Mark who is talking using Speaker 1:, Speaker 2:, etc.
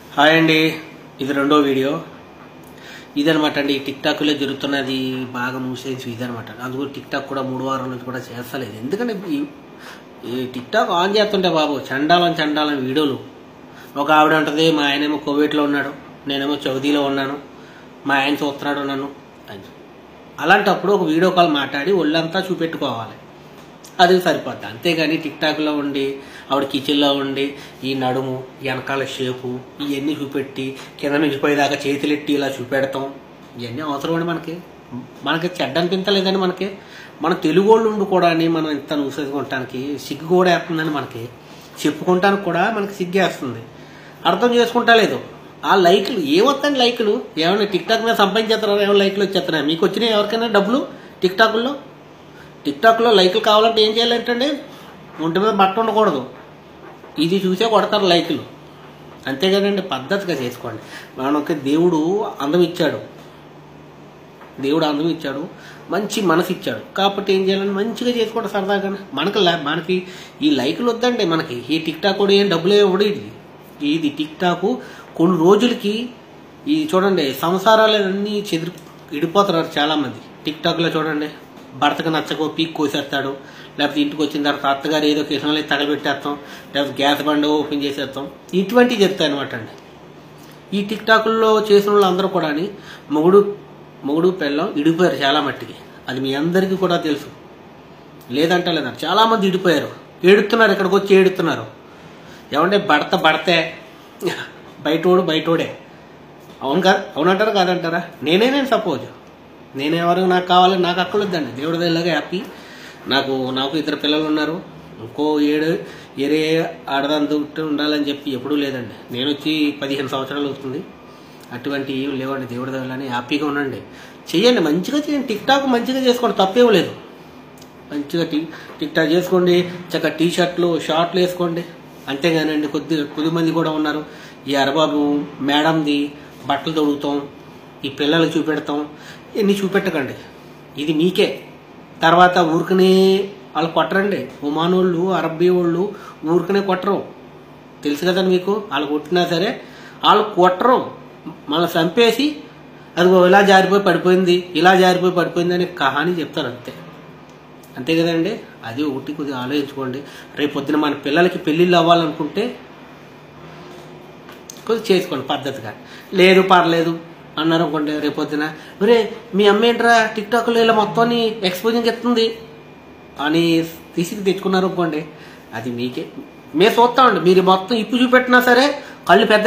Speaker 1: Hi అండి ఇది రెండో వీడియో ఇదనమాట అండి టిక్ టాక్లో జరుగుతున్నది బాగా మూసేసి ఇదనమాట అందుకు టిక్ టాక్ కూడా మూడు వారాల నుంచి కూడా చేస్తలేదు ఎందుకంటే ఈ- ఈ టిక్ టాక్ ఆన్ చేస్తుంటే బాబు చండాలం చండాలం వీడియోలు ఒక ఆవిడ ఉంటుంది మా ఆయనేమో కోవిడ్లో ఉన్నాడు నేనేమో చౌదీలో ఉన్నాను మా ఆయన చూస్తున్నాడు నన్ను అని. అలాంటప్పుడు ఒక వీడియో కాల్ మాట్లాడి ఒళ్ళంతా చూపెట్టుకోవాలి అది సరిపోద్ది అంతేగాని టిక్ టాక్లో ఉండి ఆవిడ కిచెన్లో ఉండి ఈ నడుము వెనకాల షేపు ఇవన్నీ చూపెట్టి కింద నుంచి పోయేదాకా చేతులెట్టి ఇలా చూపెడతాం ఇవన్నీ అవసరం అండి మనకి మనకి చెడ్డ అనిపించలేదని మనకి మన తెలుగు వాళ్ళు ఉండి కూడా మనం ఇంత చూసేసుకుంటానికి సిగ్గు కూడా వేస్తుందని మనకి చెప్పుకుంటానికి కూడా మనకి సిగ్గేస్తుంది అర్థం చేసుకుంటా లేదు ఆ లైక్లు ఏమొస్తాయి లైక్లు ఏమైనా టిక్ టాక్ మీద సంపాదించేస్తారా ఏమైనా లైక్లు వచ్చేస్తున్నాయి మీకు వచ్చినాయి ఎవరికైనా డబ్బులు టిక్ టాక్లో టిక్ టాక్లో లైక్లు కావాలంటే ఏం చేయాలంటే ఒంటి మీద బట్ట ఉండకూడదు ఇది చూసే కొడతారు లైక్లు అంతే కదండి పద్ధతిగా చేసుకోండి మనకి దేవుడు అందం ఇచ్చాడు దేవుడు అందం ఇచ్చాడు మంచి మనసు ఇచ్చాడు కాబట్టి ఏం చేయాలని మంచిగా చేసుకోండి సరదాగా మనకి లా- మనకి ఈ లైకులు వద్దండి మనకి ఈ టిక్ టాక్ కూడా ఏం డబ్బులే ఇవ్వడు ఇది ఇది టిక్ టాక్ కొన్ని రోజులకి ఈ చూడండి సంసారాలన్నీ చెదిరి ఇడిపోతున్నారు చాలామంది టిక్ టాక్లో చూడండి భర్తకు నచ్చకో పీక్ కోసేస్తాడు లేకపోతే ఇంటికి వచ్చిన తర్వాత అత్తగారు ఏదో కిషన్లో తగలబెట్టేస్తాం లేకపోతే గ్యాస్ బండ ఓపెన్ చేసేస్తాం ఇటువంటివి చెప్తాయి అనమాట అండి ఈ టిక్ టాకుల్లో చేసిన వాళ్ళు అందరూ కూడా మొగుడు మొగుడు పెళ్ళం ఇడిపోయారు చాలా మట్టికి అది మీ అందరికీ కూడా తెలుసు లేదంటే లేదంట చాలా మంది ఇడిపోయారు ఏడుతున్నారు ఇక్కడికి వచ్చి ఏడుతున్నారు ఏమంటే భర్త భర్తే బయటోడు బయటోడే అవును కాదు అవునంటారా కాదంటారా నేనే నేను సపోజ్ నేనెవరు నాకు కావాలి నాకు అక్కడ వద్దండి దేవుడి దగ్గరగా హ్యాపీ నాకు నాకు ఇద్దరు పిల్లలు ఉన్నారు ఇంకో ఏడు ఏరే ఆడదాంతో ఉండాలని చెప్పి ఎప్పుడూ లేదండి నేను వచ్చి పదిహేను సంవత్సరాలు అవుతుంది అటువంటి ఏం లేవండి దేవుడి దగ్గరని హ్యాపీగా ఉండండి చెయ్యండి మంచిగా చేయండి టిక్ టాక్ మంచిగా చేసుకోండి తప్పేం లేదు మంచిగా టీ టిక్ టాక్ చేసుకోండి చక్కగా టీ షర్ట్లు షార్ట్లు వేసుకోండి అంతేగానండి కొద్ది కొద్ది మంది కూడా ఉన్నారు ఈ అరబాబు మేడంది బట్టలు తొడుగుతాం ఈ పిల్లలు చూపెడతాం ఇవన్నీ చూపెట్టకండి ఇది మీకే తర్వాత ఊరికనే వాళ్ళు కొట్టరండి ఒమానోళ్ళు అరబ్బీ వాళ్ళు ఊరికనే కొట్టరు తెలుసు కదండి మీకు వాళ్ళు కొట్టినా సరే వాళ్ళు కొట్టరు మళ్ళీ చంపేసి అదిగో ఇలా జారిపోయి పడిపోయింది ఇలా జారిపోయి పడిపోయింది అని కహాని చెప్తారు అంతే అంతే కదండి అది ఒకటి కొద్దిగా ఆలోచించుకోండి రేపు పొద్దున మన పిల్లలకి పెళ్ళిళ్ళు అవ్వాలనుకుంటే కొద్దిగా చేసుకోండి పద్ధతిగా లేదు పర్లేదు అన్నారు అనుకోండి రేపు పొద్దున ఒరే మీ అమ్మ ఏంట్రా టిక్ టాక్లో ఇలా మొత్తాన్ని ఎక్స్పోజింగ్ ఎత్తుంది అని తీసి తెచ్చుకున్నారు అనుకోండి అది మీకే మేము చూస్తామండి మీరు మొత్తం ఇప్పు చూపెట్టినా సరే కళ్ళు పెద్ద